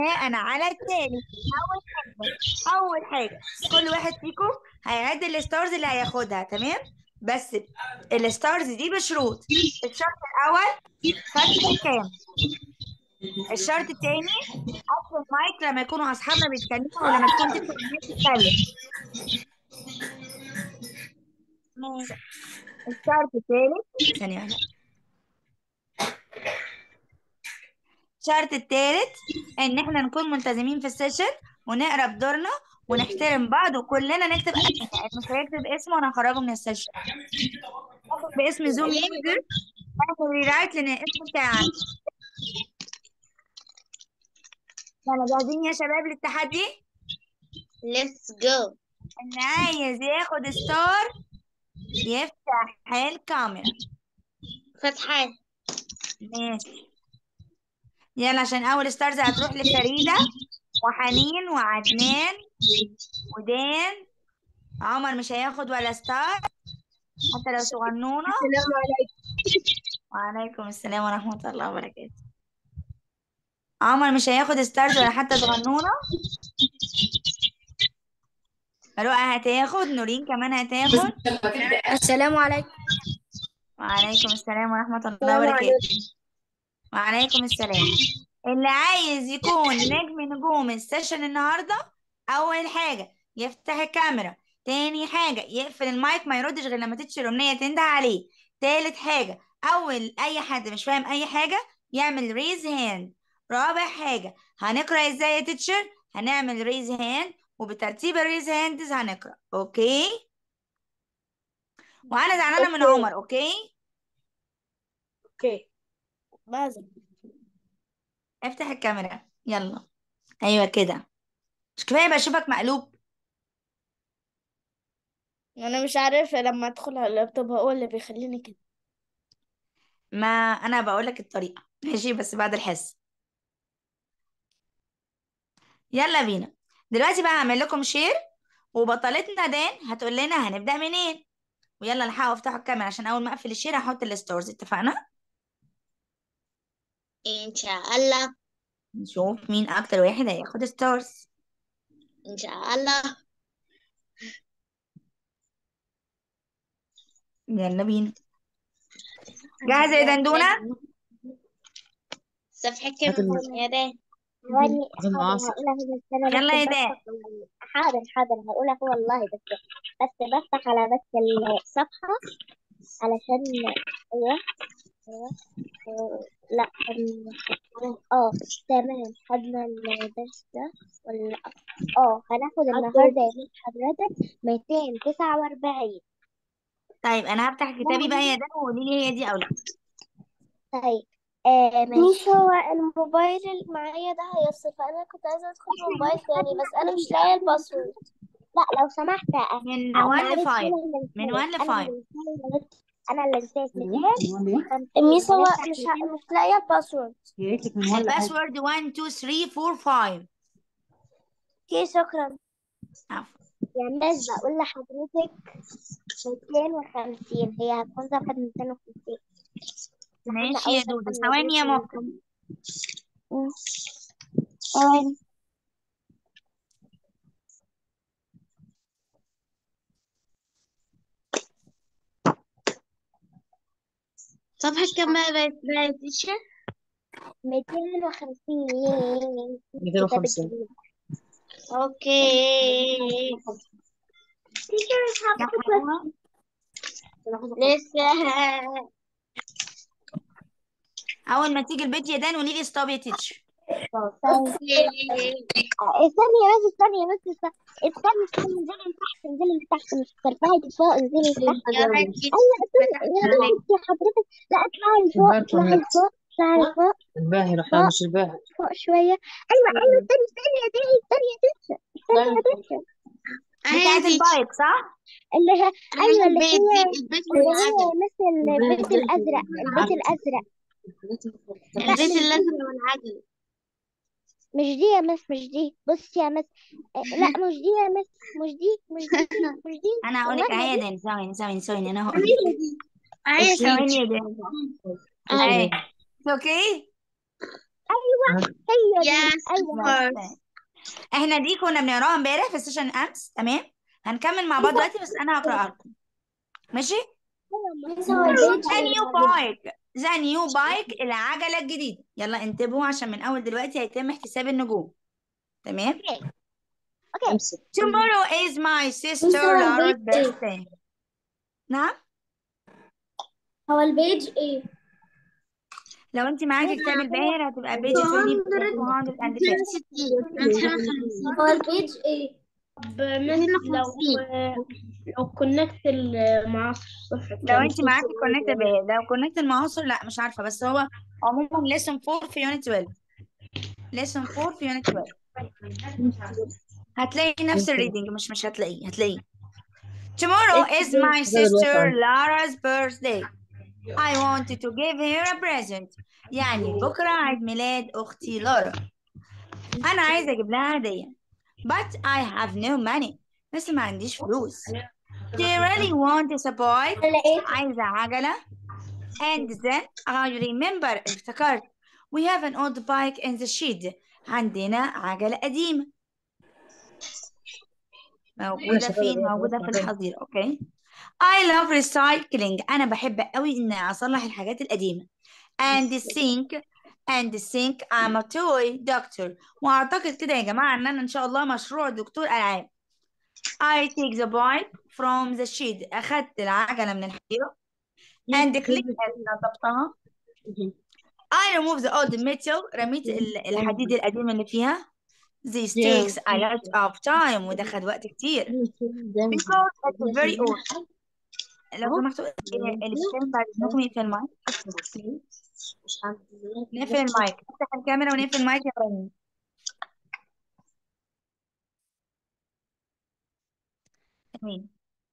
بناء على التالي اول حاجه اول حاجه كل واحد فيكم هيعد الستارز اللي هياخدها تمام بس الستارز دي بشروط الشرط الاول فتح كام الشرط التاني قفل المايك لما يكونوا اصحابنا بيتكلموا ولما تكون تدخل الناس تتكلم ماشي. الشرط التالت ثانية واحدة الشرط التالت ان احنا نكون ملتزمين في السيشن ونقرا بدورنا ونحترم بعض وكلنا نكتب اسمنا يعني مش هيكتب اسمه وانا هخرجه من السيشن اكتب باسم زوم يوزر اعمل ريرايت للاسم بتاعك يلا جاهزين يا شباب للتحدي Let's go. اللي عايز ياخد ستار يفتح الكاميرا فتحة ماشي يلا عشان اول ستارز هتروح لفريدة وحنين وعدنان ودان عمر مش هياخد ولا ستار حتى لو صغنونة السلام عليكم وعليكم السلام ورحمة الله وبركاته عمر مش هياخد ستارز ولا حتى صغنونة رؤى هتاخد نورين كمان هتاخد السلام عليكم وعليكم السلام ورحمة الله وبركاته وعليكم السلام اللي عايز يكون نجم نجوم السيشن النهاردة أول حاجة يفتح الكاميرا تاني حاجة يقفل المايك ما يردش غير لما تتشر أمنية تنده عليه تالت حاجة أول أي حد مش فاهم أي حاجة يعمل ريز هاند رابع حاجة هنقرأ ازاي يا تيتشر هنعمل ريز هاند وبترتيب الريز هاندز هنقرأ أوكي وأنا زعلانة من عمر أوكي اوكي ماذا افتح الكاميرا يلا أيوة كده مش كفاية بشوفك مقلوب انا مش عارفه لما ادخل على اللابتوب هو اللي بيخليني كده ما انا بقول لك الطريقه ماشي بس بعد الحصه يلا بينا دلوقتي بقى هعمل لكم شير وبطلتنا دان هتقول لنا هنبدا منين ويلا الحقوا افتحوا الكاميرا عشان اول ما اقفل الشير هحط الستورز اتفقنا ان شاء الله نشوف مين اكتر واحد هياخد ستورز ان شاء الله يلا بينا جاهزه يا دندونه صفحة كم يا ده ثواني أظن حاضر عاصر. هقولها بس انا يلا يا بس دان بفتح حاضر حاضر هقولها والله بس بس بفتح على بس الصفحة علشان ايوه ايوه آه، لا ال- اه تمام خدنا الدرس ده ولا اه هناخد النهارده يا بنت حضرتك 249 طيب انا هفتح كتابي بقى يا دان وقولي لي هي دي او لا طيب آه ماشي مش هو الموبايل اللي معايا ده هيفصل فانا كنت عايزه ادخل موبايل تاني بس انا مش لاقيه الباسورد لا لو سمحت آه، من آه، 1 ل معلش 5 انا اللي من نسيت 1 ل انا 5 اللي نسيت انا اللي نسيت مثال ميس هو هنفتح مش من ه- مش لاقيه الباسورد يا ريتك من ولا حاجة الباسورد 1 2 3 4 5 اوكي شكرا عفوا يا ناس بقول لحضرتك 250 هي هتكون صفحة 250 لحد ماشي أول يا صفحة دودة من ثواني يا الدرس مكة ثواني صفحة كم بقت بقت إيشة 250 كتاب 250 الكبير اوكي يا حلوة لسه أول ما تيجي البيت يا دان قولي لي ستوب يا تيتشر اوكي استني بس استني بس استني استني استني انزلي لتحت انزلي لتحت مش ترفعي لفوق انزلي لتحت يا رجل ايوه استني يا بنتي حضرتك لا اطلعي لفوق اطلعي لفوق اطلعي لفوق الباهي رحنا مش الباهي فوق شوية ايوه ايوه استني استني يا دنيا استني يا دنيا استني يا دنيا اهي بتاعت دي البايك صح؟ اللي هي ايوه اللي البيت هي دي البيت اللي هي والعجل مثل البيت الازرق البيت الازرق لا البيت مش دي الازرق والعجل مش دي يا مس مش دي بصي يا مس آه، لا مش دي يا مس مش دي مش دي مش دي أنا هقول لك والله أهي ما يا دي دان ثواني ثواني ثواني أنا هقول هي لك دي اهي يا ثواني ستي يا دان اهي أهي أوكي ايوه هي دي Yes, ايوه بس course. احنا دي كنا بنقراها امبارح في السيشن امس تمام هنكمل مع بعض دلوقتي بس انا هقراها لكم ماشي ميس هو البيج ذا ايه نيو بايك ذا نيو بايك العجله الجديده يلا انتبهوا عشان من اول دلوقتي هيتم احتساب النجوم تمام اوكي اوكي امسك tomorrow is my ميس sister هو Laura's البيج ايه birthday نعم هو البيج ايه لو انت معاكي كتاب الباهر هتبقى بيج 250 هو البيج ايه بمثل لو لو كونكت المعاصر صفحة لو كام انت معاكي كونكت الباهر لو كونكت المعاصر لا مش عارفه بس هو عموما lesson 4 في unit 12 lesson 4 في unit 12 هتلاقي نفس الريدنج مش مش هتلاقيه هتلاقيه Tomorrow is my sister Lara's birthday. I wanted to give her a present. يعني بكرة عيد ميلاد أختي لارا. أنا عايزة أجيب لها هدية. But I have no money. بس ما عنديش فلوس. Do you really want a bike? ولا ايه عايزة عجلة. And then I remember افتكرت. We have an old bike in the shed. عندنا عجلة قديمة. موجودة فين؟ موجودة في الحظيرة، أوكي؟ I love recycling. أنا بحب قوي إني أصلح الحاجات القديمة. And think and think I'm a toy doctor. وأعتقد كده يا جماعة إن أنا إن شاء الله مشروع دكتور ألعاب. I take the bike from the shed. أخدت العجلة من الحظيرة. And clicked نظفتها. I remove the old metal. رميت ال- الحديد القديم اللي فيها. This takes a lot of time. وده خد وقت كتير. Because it's very old. لو سمحتوا إيه اللي بيتكلم بعد إذنكم يقفل المايك. نقفل المايك. نفتح الكاميرا ونقفل المايك يا رامي. أمين.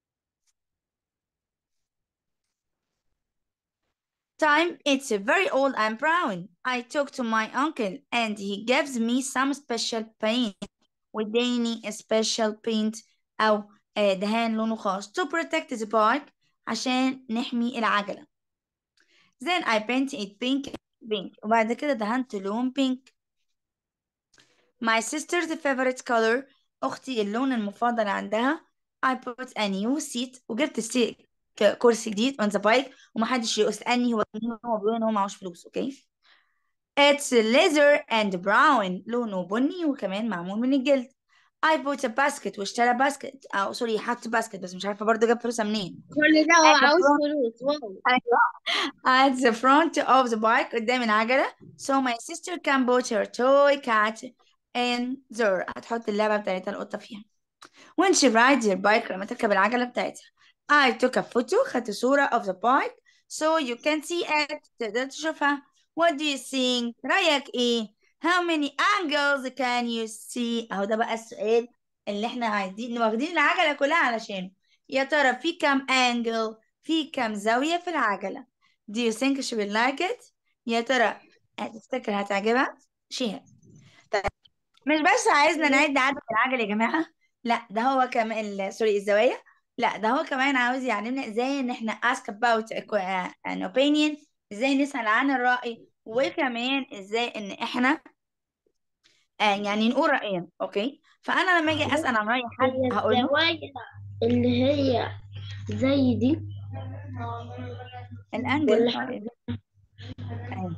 Time, it's very old and brown. I talked to my uncle and he gives me some special paint. واداني special paint أو آه، دهان لونه خاص to protect the bike عشان نحمي العجلة. Then I paint it pink pink وبعد كده دهنت لون pink. My sister's favorite color أختي اللون المفضل عندها I put a new seat وجبت سي ك- كرسي جديد on the bike ومحدش يسألني هو هو بيقول إن هو معهوش فلوس أوكي It's leather and brown لونه بني وكمان معمول من الجلد I bought a basket واشترى باسكت أو سوري حط باسكت بس مش عارفة برضه جاب فلوسها منين كل ده هو At the عاوز front فلوس واو أيوة at the front of the bike قدام العجلة so my sister can put her toy cat in there هتحط اللعبة بتاعتها القطة فيها when she rides her bike لما تركب العجلة بتاعتها I took a photo خدت صورة of the bike so you can see it تقدر تشوفها what do you think رأيك إيه how many angles can you see أهو ده بقى السؤال اللي احنا عايزين واخدين العجلة كلها علشانه يا ترى في كام angle في كام زاوية في العجلة do you think she will like it يا ترى هتفتكر هتعجبها شيها طيب مش بس عايزنا نعد عدد العجل يا جماعة لا ده هو كمان ال- سوري الزوايا لا ده هو كمان عاوز يعلمنا ازاي ان احنا ask about a que- uh, an opinion ازاي نسأل عن الرأي وكمان ازاي ان احنا آه يعني نقول رأينا اوكي فانا لما اجي اسأل عن رأي حد هي هقول له الزوايا اللي هي زي دي الانجل ولا آه، حاجة أيوة.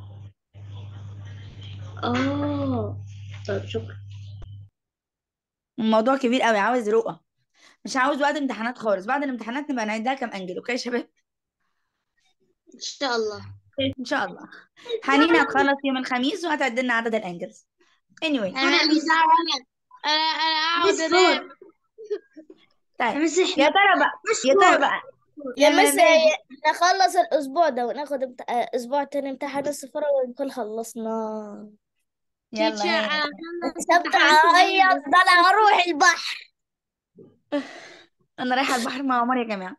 اه طيب شكرا الموضوع كبير قوي عاوز رؤى مش عاوز وقت امتحانات خالص بعد الامتحانات نبقى نعدها كام انجل اوكي يا شباب ان شاء الله ان شاء الله حنين هتخلص يوم الخميس وهتعد لنا عدد الانجلز anyway انا انا انا عاوز انام طيب بس يا احنا ترى بقى يا ترى بقى يا لما مس باجي نخلص الاسبوع ده وناخد امت... اسبوع تاني امتحان السفارة ونكون خلصنا يلا هي سبت اعيط ده انا هروح البحر انا رايحه البحر مع عمر يا جماعه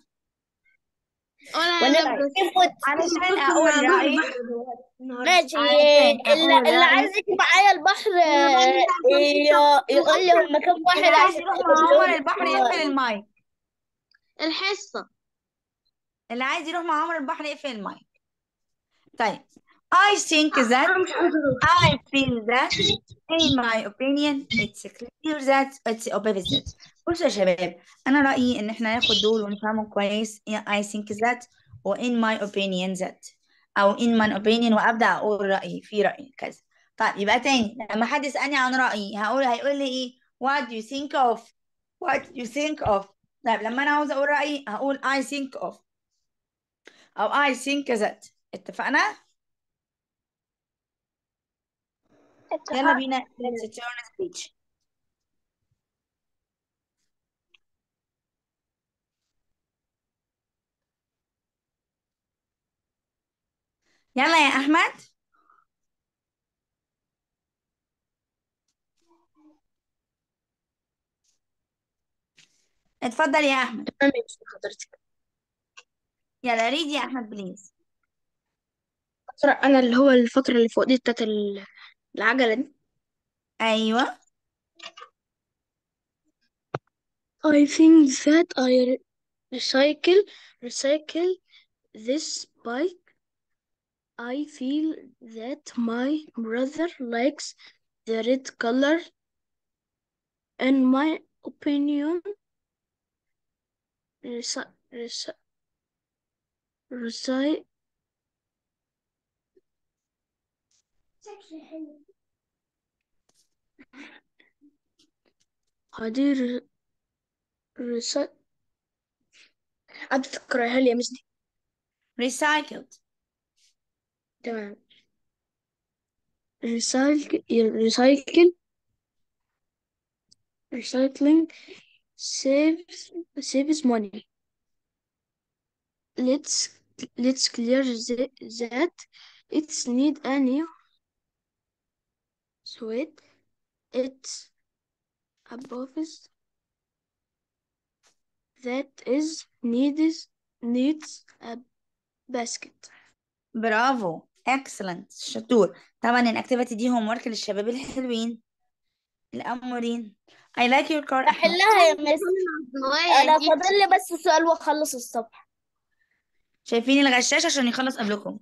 ونبقى علشان اقول رايي ماشي علشان اللي, اقول اللي رايي عايز يجي معايا البحر آه، ي- يقول لي هم كام واحد اللي عايز عشان يروح يقول مع عمر لهم البحر يقفل المايك الحصة اللي عايز يروح مع عمر البحر يقفل المايك طيب I think that I feel that in my opinion it's clear that it's opposite بصوا يا شباب أنا رأيي إن إحنا ناخد دول ونفهمهم كويس I think that و in my opinion that أو in my opinion وأبدأ أقول رأيي في رأيي كذا طيب يبقى تاني لما حد يسألني عن رأيي هقول هيقول لي إيه what do you think of what do you think of طيب لما أنا عاوز أقول رأيي هقول I think of أو I think that اتفقنا؟ يلا بينا let's turn speech يلا يا أحمد اتفضل يا أحمد تمام يا أستاذ حضرتك يلا ريد يا أحمد بليز أقرأ أنا اللي هو الفقرة اللي فوق دي بتاعت ال- العجلة دي أيوه I think that I re- recycle recycle this bike. I feel that my brother likes the red color. In my opinion, reci- reci- reci- هذه ر- رسا عاد تقرأها لي يا مجدي recycled تمام recycle recycle recycling saves saves money let's let's clear the, that it's need a new sweat it's above that is needs needs a basket برافو excellent شطور طبعا الاكتيفيتي دي هوم ورك للشباب الحلوين الأمورين I like your car أحمد أحلها يا مس أنا فاضل لي بس سؤال وأخلص الصبح شايفين الغشاش عشان يخلص قبلكم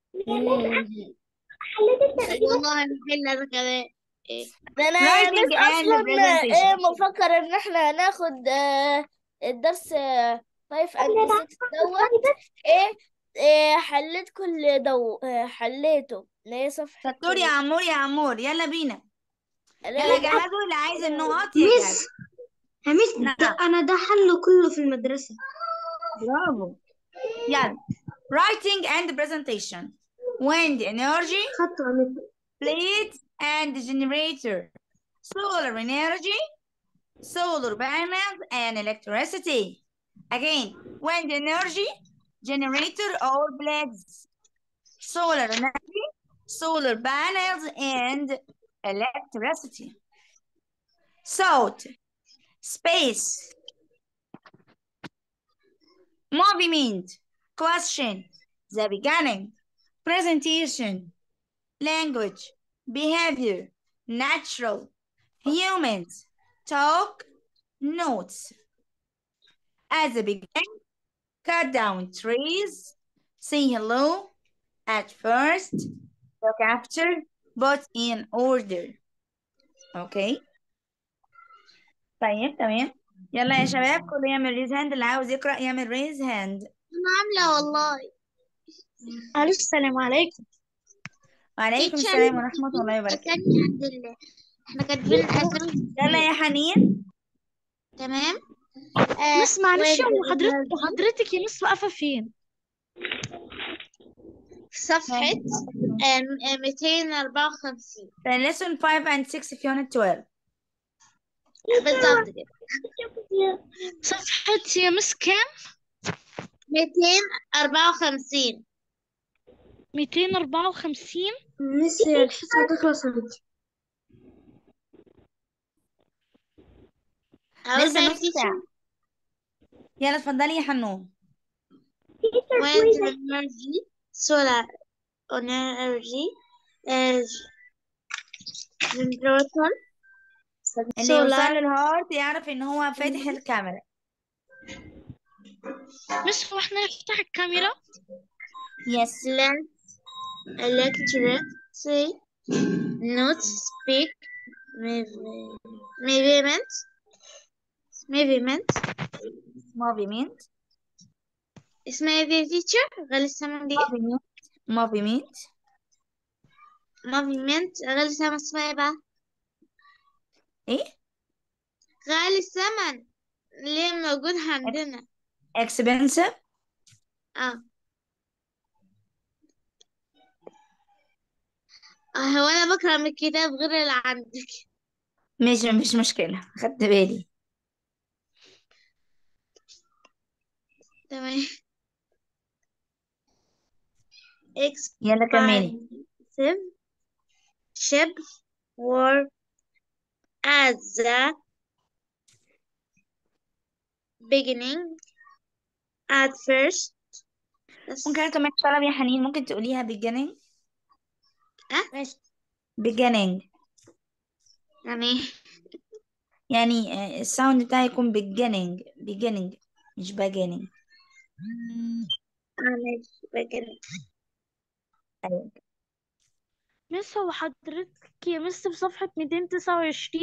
والله نحل هذا كمان ده أنا يا writing مس and أصلا إيه presentation مفكر إن إحنا هناخد آه، الدرس 5 أند 6 دوت إيه إيه حليت كل دو آه، حليته اللي هي صفحة شطور يا عمور يا عمور يلا بينا اللي يلا هي جهزوا اللي عايز النقط مس يجهز يا مس ده نعم أنا ده حله كله في المدرسة برافو يلا writing and presentation wind energy خدته يا مس plate and generator solar energy solar panels and electricity again wind energy generator or blades solar energy solar panels and electricity salt space movement question the beginning presentation language behavior natural humans talk notes at the beginning cut down trees say hello at first look after but in order okay طيب تمام يلا يا شباب كله يعمل ريز هاند اللي عاوز يقرأ يعمل ريز هاند أنا عاملة والله ألو السلام عليكم وعليكم تيتشر السلام ورحمة الله وبركاته مكاني عند ال... احنا كاتبين الأسامي يلا يا حنين تمام آه مس معلش وين هو حضرتك حضرتك يا مس واقفة فين؟ صفحة آه، آه، 254 lesson 5 and 6 في unit 12 بالظبط كده صفحة يا مس كام؟ 254 254 مس الحصة هتخلص امتى؟ عاوزة لسه يا نص تيتشر ساعة يلا اتفضلي يا حنون wind energy solar energy آه، generator اللي يوصل solar له الهارت يعرف ان هو فاتح الكاميرا مس هو احنا نفتح الكاميرا؟ يس lens electricity not speak movement movement movement اسمها ايه دي teacher غير السما دي movement movement movement غير السما اسمها ايه بقى ايه غالي الثمن اللي موجود عندنا expensive اه آه، هو انا بقرا من الكتاب غير اللي عندك مش مش مشكلة خدت بالي تمام يلا كملي expensive ships were at the beginning at first ممكن أكمل طلب يا حنين ممكن تقوليها beginning أه؟ beginning يعني يعني آه، الساوند بتاعي يكون beginning beginning مش beginning أنا beginning أيوة مس هو حضرتك يا مس في صفحة 229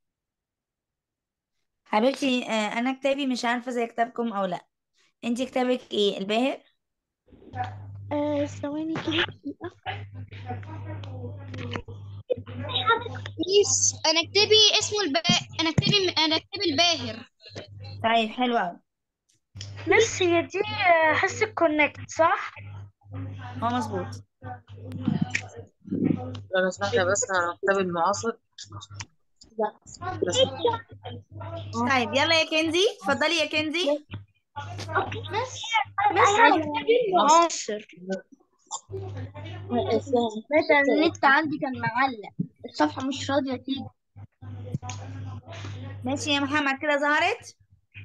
حبيبتي آه، أنا كتابي مش عارفة زي كتابكم أو لأ انتي كتابك ايه الباهر آه ثواني كده دقيقة. ميس انا كتابي اسمه البا... انا كتابي انا كتابي الباهر طيب حلو أوي مس هي دي آه، حس الكونكت صح؟ هو مظبوط انا سمعت بس عن كتاب المعاصر بس طيب يلا يا كنزي اتفضلي يا كنزي مس مس انا كتابي المعاصر مثلا النت عندي كان معلق الصفحة مش راضية تيجي ماشي يا محمد كده ظهرت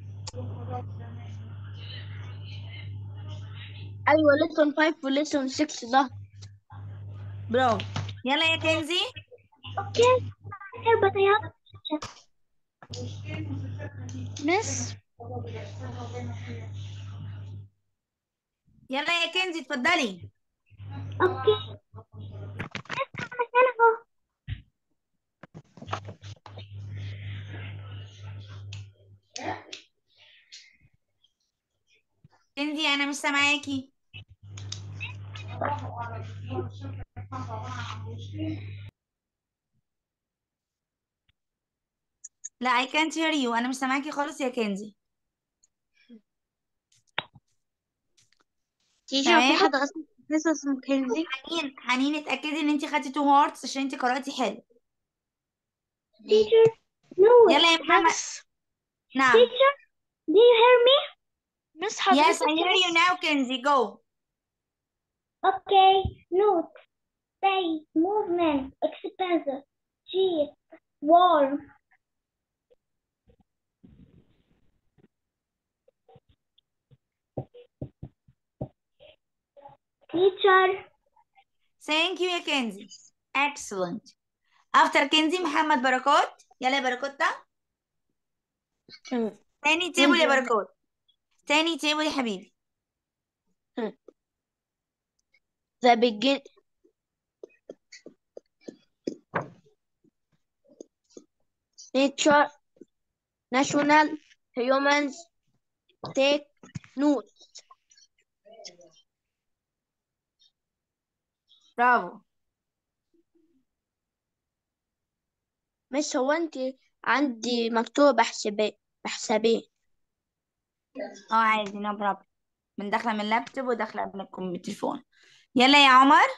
ايوه ليسون 5 وليسون 6 ده برافو يلا يا كنزي Okay. Here, but I have. مس يلا يا كنزي اتفضلي Okay. أنا أهو. كنزي انا مش سامعاكي لا I can't hear you انا مش سامعاكي خالص يا كنزي تيجي تمام. في حد اصلا لسه اسمه كنزي حنين حنين اتاكدي ان انت خدتي تو هارتس عشان انت قرأتي حلو Teacher, no. يلا يا محمد مس نعم Teacher, do you hear me? مس yes حضرتك I hear you now كنزي go Okay. Note. Space. Movement. Expensive. Cheap. Warm. Teacher. thank you يا كنزي excellent after كنزي محمد بركات يلا يا بركات ده تمام تاني تيبل يا بركات تاني تيبل يا حبيبي the begin nature national humans take note برافو مش هو انت عندي مكتوب بحسبين بحسبين اه عادي نو بروبلم من داخله من اللابتوب وداخله من الكم- التليفون يلا يا عمر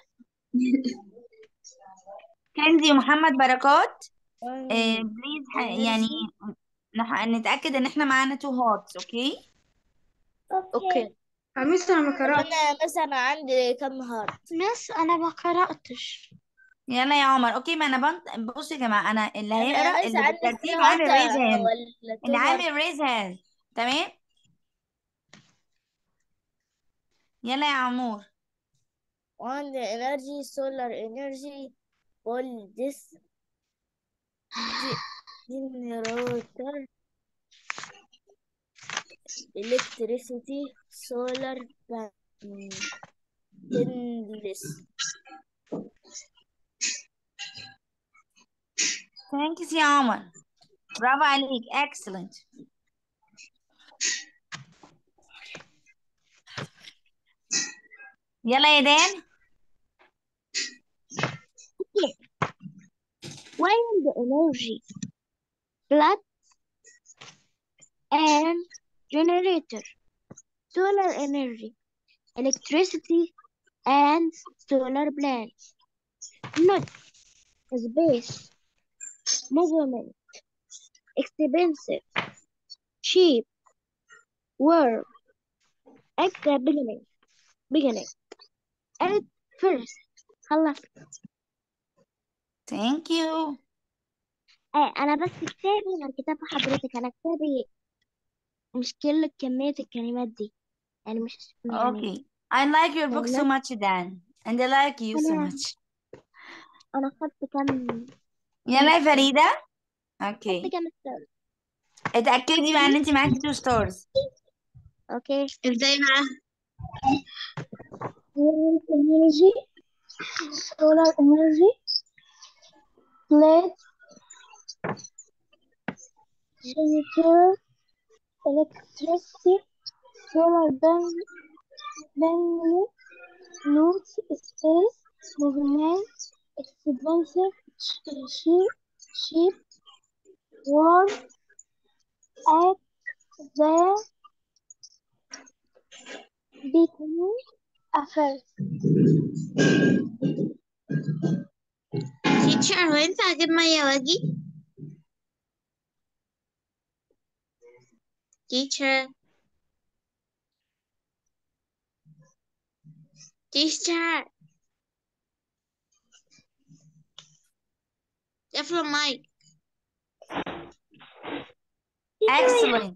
كنزي ومحمد بركات آه بليز يعني نح- نتأكد ان احنا معانا تو هارتس اوكي اوكي مس انا ما قرأت انا مثلا عندي كم هارت مس انا ما قرأتش يلا يا عمر اوكي ما انا بنط بصوا يا جماعه انا اللي انا هيقرا بس اللي عندي بالترتيب ثري عامل هارت ريز هاند ولا تو اللي هارت عامل ريز هاند تمام يلا يا عمور وعندي انرجي سولار انرجي بول ديس جنراتور electricity solar panels ثانكس يا عمر برافو عليك excellent يلا يا دان Wind energy, blood and generator, solar energy, electricity and solar plants, not space, measurement, expensive, cheap, work, at the beginning, beginning, at first, خلصت thank you آه أنا بس كتابي غير كتاب حضرتك أنا كتابي مش كل كمية الكلمات دي يعني مش يعني okay I like your book so كلمات much Dan and I like you so أنا much أنا خدت كم كم يلا يا ستار فريدة خدت okay كم ستار اتأكدي بقى ان انت معاكي two stars أوكي ازاي بقى wind energy solar energy plate generator electricity solar pan- panel notes space movement expensive cheap cheap work at the beginning affairs تيتشر هو ينفع اجيب ميه واجي تيتشر تيتشر قفل المايك excellent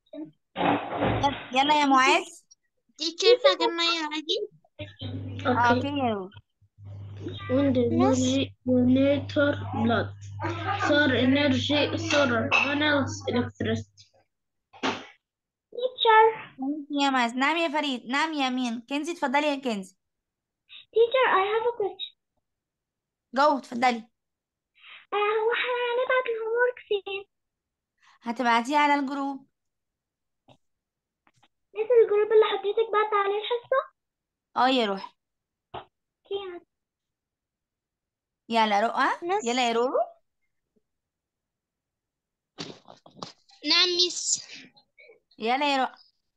يلا يا معاذ تيتشر ينفع اجيب ميه واجي اه Okay. اوكي يا رو. Wind Yes. energy, generator, blood. Solar energy, solar panels, electricity. teacher Thank you يا معاذ نعم يا فريد نعم يا مين كنزي اتفضلي يا كنزي teacher I have a question جو اتفضلي آه هو احنا هنبعت الهومورك فين؟ هتبعتيه على الجروب نزل الجروب اللي حضرتك بعت عليه الحصة اه يا روحي كام يلا رؤى ناس يلا يا رورو نعم ميس يلا يا رؤى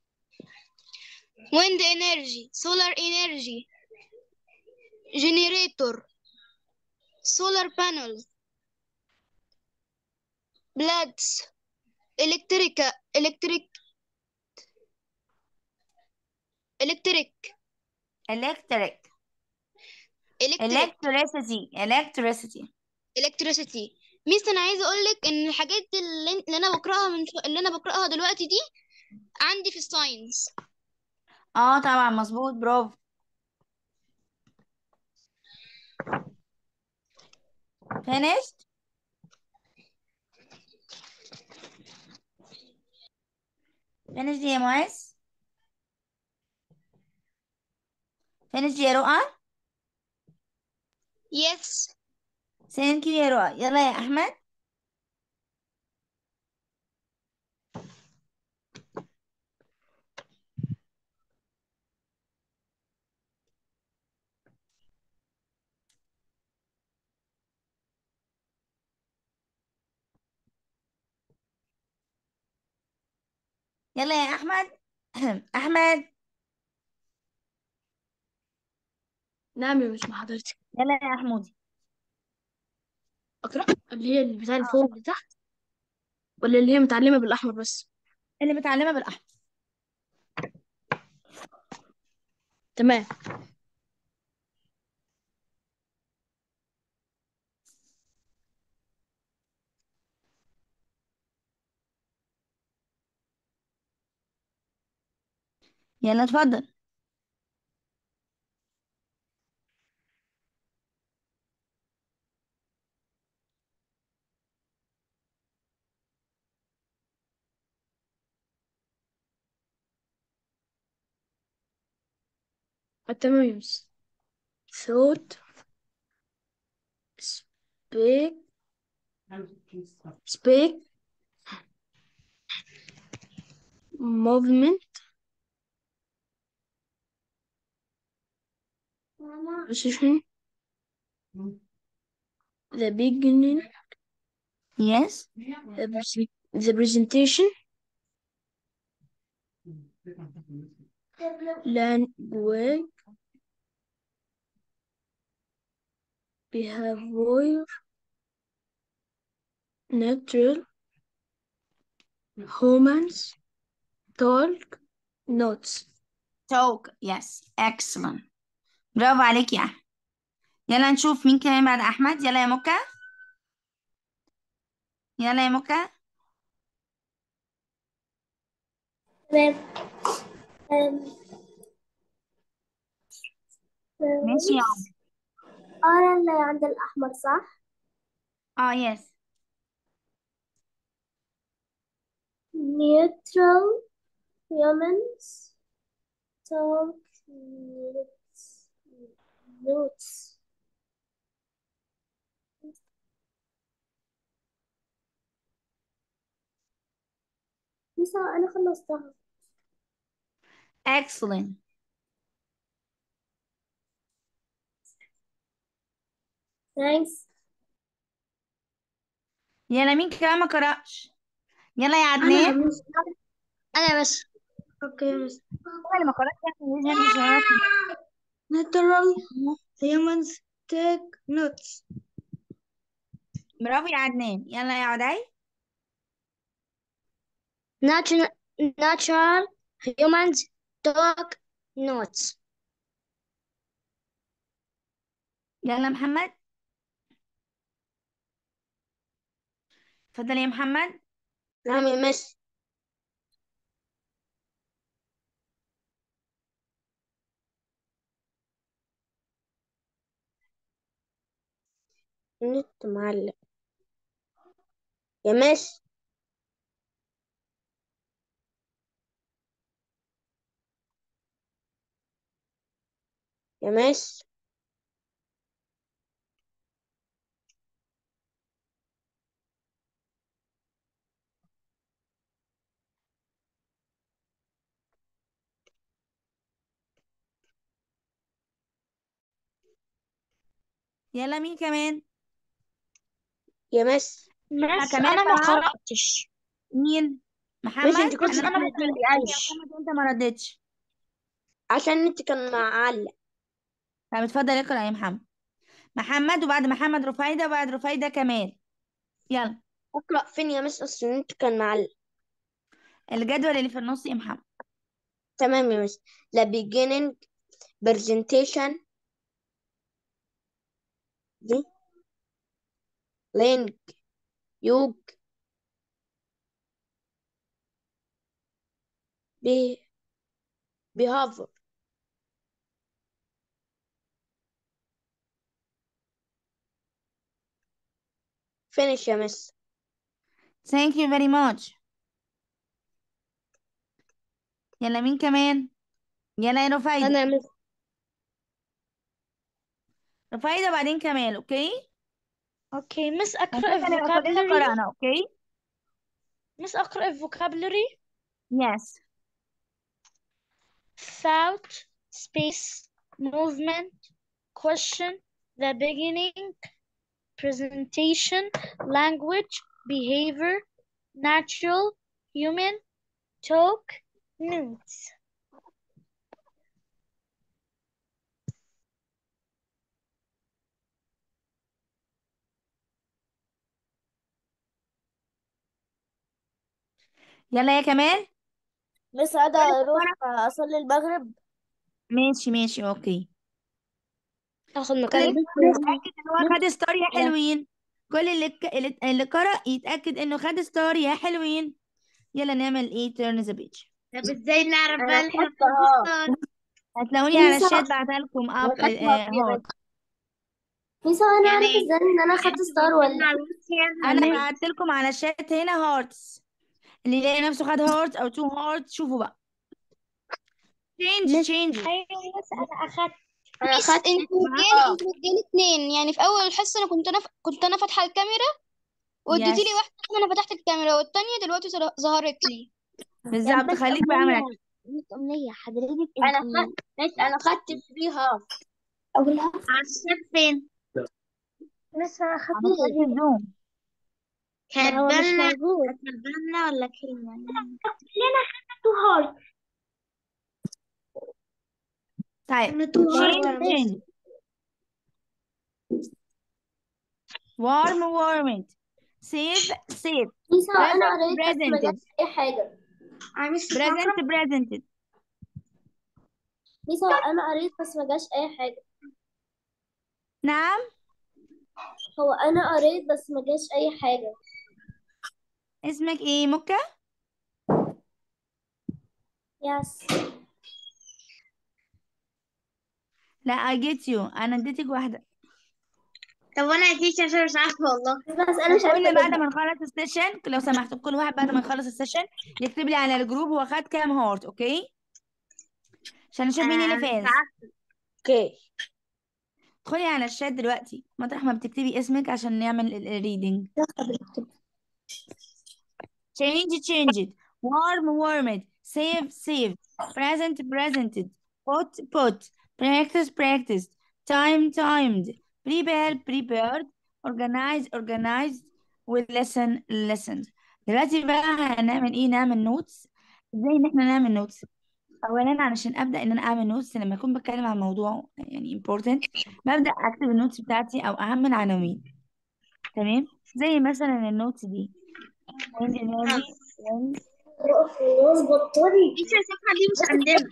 wind energy solar energy generator solar panels bloods electric electric electric electric electric electricity electricity electricity ميس انا عايزه اقول لك ان الحاجات اللي, اللي انا بقراها من شو... اللي انا بقراها دلوقتي دي عندي في الساينس اه طبعا مظبوط برافو finished finished يا معاذ finished يا رؤى yes thank you يا رؤى يلا يا احمد يلا يا احمد احمد نعم يا مش مع حضرتك يلا يا احمودي أقرأ اللي هي اللي بتاع اللي فوق اللي تحت ولا اللي هي متعلمة بالأحمر بس اللي متعلمه بالاحمر تمام يلا اتفضل تمام يا مس thought speak speak movement position the beginning Yes. the, prese- the presentation language behavior natural humans talk notes Talk. Yes. Excellent. برافو عليك يا أحمد. يلا نشوف مين كمان بعد أحمد. يلا يا مكة. يلا يا مكة. تمام أم، ماشي يا عمر. أنا اللي عند الأحمر صح؟ اه يس. neutral humans talk notes notes لسه أنا خلصتها Excellent. thanks يلا مين كمان ما قرأش. يلا يا أنا عدنان. مش أنا بس أوكي بس هو اللي ما قرأش يعني يظهر عشان أعرف. natural humans take notes برافو يا عدنان. يلا يا عدي. natural natural humans take notes يلا محمد. اتفضل يا محمد. نعم يا مس النت معلق يا مس يا مس يلا مين كمان؟ يا مس أنا مس كمان انا ما طبعا. قرأتش مين؟ مس محمد؟ انت كنت أنا انا ما رديت عليك يا قرأتش محمد وأنت ما ردتش. عشان النت كان معلق طب اتفضل اقرأ يا محمد. محمد وبعد محمد رفايدة وبعد رفايدة كمال. يلا. اقرأ فين يا مس اصل النت كان معلق الجدول اللي في النص يا محمد. تمام يا مس the beginning presentation دي link يوج be behavior finish يا مس Thank you very much. يلا مين كمان؟ يلا يا رفايدة. انا يا مس رفايدة بعدين كمال اوكي؟ اوكي مس اقرأ وكده نبقى كلنا الفوكابلري قرأنا اوكي؟ مس اقرأ الفوكابلري Yes. thought space movement question the beginning presentation language behavior natural human talk notes يلا يا كمال. مس عادة اروح اصلي المغرب ماشي ماشي اوكي. اخد مكان كل اللي البس يتأكد ان هو خد ستار يا حلوين. كل اللي ك... اللي اللي قرأ يتأكد انه خد ستار يا حلوين. يلا نعمل ايه turn the page. طب ازاي نعرف انا بقى اللي احنا خدتها بنختار هتلاقوني على ميسا الشات بعتها لكم انا اب خدتها آه، يا هارد. مس ميسا أنا يعني أعرف إزاي إن أنا خدت ستار ولا انا تمام بعت لكم على الشات هنا هارتس. اللي يلاقي نفسه خد هارت او تو هارت شوفوا بقى. change مس change ايوه مس انا اخدت انا ميس خدت انت مدياني انت مدياني اتنين يعني في اول الحصه انا كنت انا ف... كنت انا فاتحه الكاميرا واديتي لي يس واحده انا فتحت الكاميرا والتانية دلوقتي ظهر- ظهرت لي بالظبط بس خليك بقى أمنية مركز بس أمنية حضرتك انا انتي خدت ميس انا خدت فري هاف أولها عشان فين بس أنا على خدت شاشة الزوم ما هو مش كاتبالنا موجود كاتبالنا ولا كلمة لنا تو هارت طيب تو change هارت change warm warmed save save ميسا انا present قريت بس ما presented جاتش اي حاجه عميس present presented ميسا انا قريت بس ما جاش اي حاجه نعم هو انا قريت بس ما جاش اي حاجه اسمك ايه مكة يس لا I get you انا اديتك واحدة طب وانا اديك عشان مش عارفة والله بس انا مش عارفه كل بعد اجيبها ما نخلص السيشن لو سمحت كل واحد بعد ما يخلص السيشن يكتب لي على الجروب هو خد كام هارت اوكي عشان نشوف مين اللي انا مش فاز عارفة اوكي ادخلي على الشات دلوقتي مطرح ما بتكتبي اسمك عشان نعمل الريدنج change changed warm warmed save saved present presented put put practice practiced time timed prepare prepared organize organized with listen listened دلوقتي بقى هنعمل ايه نعمل نوتس ازاي ان احنا نعمل نوتس اولا علشان ابدا ان انا اعمل نوتس لما اكون بتكلم عن موضوع يعني important ببدا اكتب النوتس بتاعتي او اهم العناوين تمام زي مثلا النوتس دي wind energy wind دي الصفحة دي مش عندنا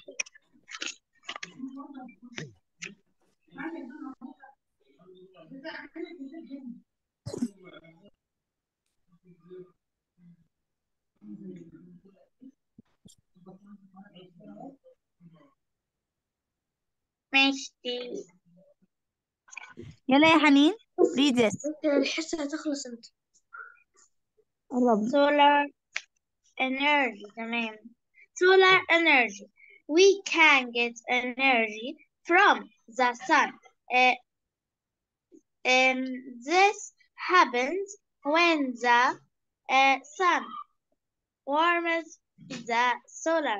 ماشي يلا يا حنين read this الحصة هتخلص امتى؟ قربنا solar energy تمام solar energy we can get energy from the sun uh, um, this happens when the uh, sun warms the solar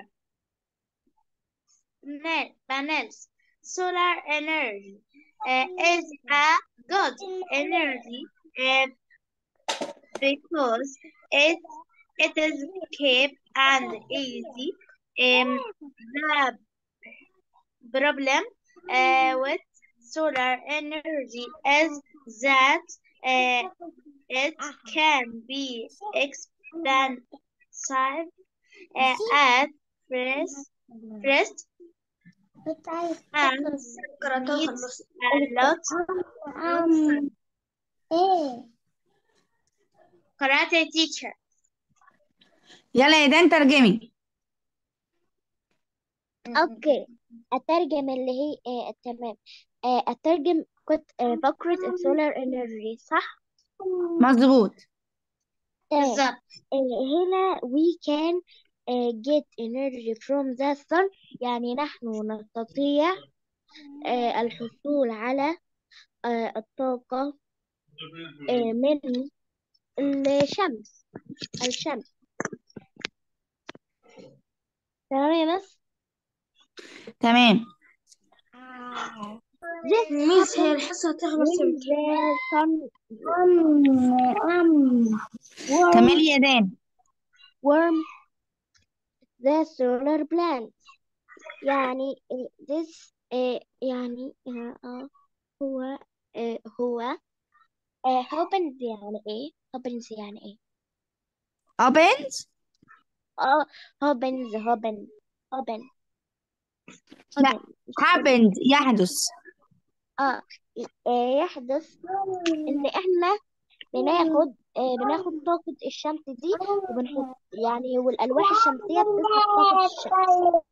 na- panels solar energy uh, is a good energy uh, because it it is cheap and easy. Um, the problem uh, with solar energy is that uh, it can be expensive uh, at first, first and needs a lot of sun. Karate teacher. يلا يا دان ترجمي اوكي اترجم اللي هي آه تمام آه اترجم كنت آه فقرة السولار انرجي صح مظبوط تمام بالظبط آه هنا we can آه get energy from the sun يعني نحن نستطيع آه الحصول على آه الطاقة آه من الشمس الشمس تمام يا بس تمام This ميس هي happens الحصة هتخلص when امتى؟ the sun warm كملي يا دان warm the solar plants يعني آه، this آه، يعني آه، آه، هو آه، هو آه، opens يعني ايه opens يعني ايه opens اه opens open open لا open مش open happened يحدث اه آه، يحدث ان احنا بناخد آه، بناخد طاقة الشمس دي وبنحط يعني والألواح الشمسية بتسحب طاقة الشمس